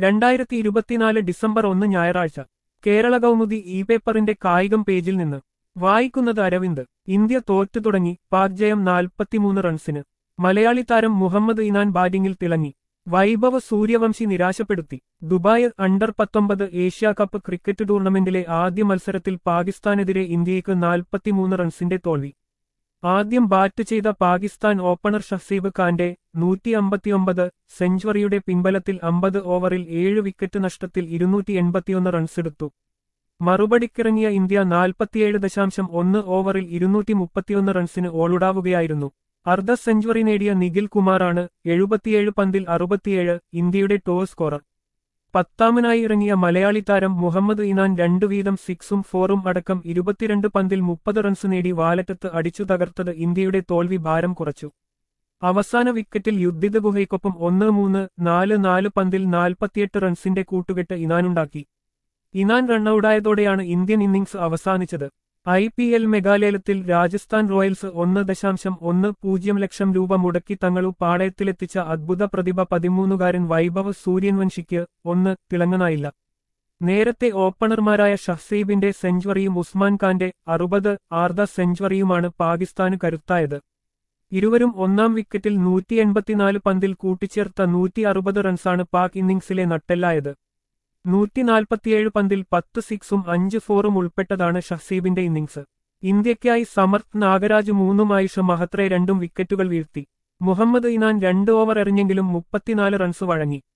രണ്ടായിരത്തി ഇരുപത്തിനാല് ഡിസംബർ ഒന്ന് ഞായറാഴ്ച കേരള കൗമുദി ഇ പേപ്പറിന്റെ കായികം പേജിൽ നിന്ന് വായിക്കുന്നത് അരവിന്ദ് ഇന്ത്യ തോറ്റു തുടങ്ങി പാക് ജയം നാൽപ്പത്തിമൂന്ന് റൺസിന് മലയാളി താരം മുഹമ്മദ് ഇനാൻ ബാറ്റിംഗിൽ തിളങ്ങി വൈഭവ സൂര്യവംശി നിരാശപ്പെടുത്തി ദുബായ് അണ്ടർ പത്തൊമ്പത് ഏഷ്യാ കപ്പ് ക്രിക്കറ്റ് ടൂർണമെന്റിലെ ആദ്യ മത്സരത്തിൽ പാകിസ്ഥാനെതിരെ ഇന്ത്യയ്ക്ക് നാൽപ്പത്തിമൂന്ന് റൺസിന്റെ തോൽവി ആദ്യം ബാറ്റ് ചെയ്ത പാകിസ്ഥാൻ ഓപ്പണർ ഷഹസീബ് ഖാന്റെ നൂറ്റി അമ്പത്തിയൊമ്പത് സെഞ്ചുറിയുടെ പിൻബലത്തിൽ അമ്പത് ഓവറിൽ ഏഴ് വിക്കറ്റ് നഷ്ടത്തിൽ ഇരുന്നൂറ്റി എൺപത്തിയൊന്ന് റൺസെടുത്തു മറുപടിക്കിറങ്ങിയ ഇന്ത്യ നാൽപ്പത്തിയേഴ് ദശാംശം ഒന്ന് ഓവറിൽ ഇരുന്നൂറ്റി മുപ്പത്തിയൊന്ന് റൺസിന് ഓളുടാവുകയായിരുന്നു അർദ്ധ സെഞ്ചുറി നേടിയ നിഖിൽ കുമാറാണ് എഴുപത്തിയേഴ് പന്തിൽ അറുപത്തിയേഴ് ഇന്ത്യയുടെ ടോപ്പ് സ്കോറർ പത്താമനായി ഇറങ്ങിയ മലയാളി താരം മുഹമ്മദ് ഇനാൻ രണ്ടു വീതം സിക്സും ഫോറും അടക്കം ഇരുപത്തിരണ്ട് പന്തിൽ മുപ്പത് റൺസ് നേടി വാലറ്റത്ത് അടിച്ചു തകർത്തത് ഇന്ത്യയുടെ തോൽവി ഭാരം കുറച്ചു അവസാന വിക്കറ്റിൽ യുദ്ധിത ഗുഹയ്ക്കൊപ്പം ഒന്ന് മൂന്ന് നാല് നാല് പന്തിൽ നാൽപ്പത്തിയെട്ട് റൺസിന്റെ കൂട്ടുകെട്ട് ഇനാനുണ്ടാക്കി ഇനാൻ റണ്ണൌട്ടായതോടെയാണ് ഇന്ത്യൻ ഇന്നിംഗ്സ് അവസാനിച്ചത് ഐ പി എൽ മെഗാലയലത്തിൽ രാജസ്ഥാൻ റോയൽസ് ഒന്ന് ദശാംശം ഒന്ന് പൂജ്യം ലക്ഷം രൂപ മുടക്കി തങ്ങളു പാളയത്തിലെത്തിച്ച അദ്ഭുത പ്രതിഭ പതിമൂന്നുകാരൻ വൈഭവ് സൂര്യൻവൻഷിക്ക് ഒന്ന് തിളങ്ങനായില്ല നേരത്തെ ഓപ്പണർമാരായ ഷഹ്സീബിന്റെ സെഞ്ചുറിയും ഉസ്മാൻ ഖാന്റെ അറുപത് ആർദ്ധ സെഞ്ചുറിയുമാണ് പാകിസ്ഥാന് കരുത്തായത് ഇരുവരും ഒന്നാം വിക്കറ്റിൽ നൂറ്റി എൺപത്തിനാല് പന്തിൽ കൂട്ടിച്ചേർത്ത നൂറ്റി അറുപത് റൺസാണ് പാക് ഇന്നിംഗ്സിലെ നട്ടെല്ലായത് നൂറ്റി നാൽപ്പത്തിയേഴ് പന്തിൽ പത്ത് സിക്സും അഞ്ച് ഫോറും ഉൾപ്പെട്ടതാണ് ഷഹ്സീബിന്റെ ഇന്നിംഗ്സ് ഇന്ത്യയ്ക്കായി സമർത്ഥ് നാഗരാജ് മൂന്നും ആയിഷ മഹത്രേ രണ്ടും വിക്കറ്റുകൾ വീഴ്ത്തി മുഹമ്മദ് ഇനാൻ രണ്ട് ഓവർ എറിഞ്ഞെങ്കിലും മുപ്പത്തിനാല് റൺസ് വഴങ്ങി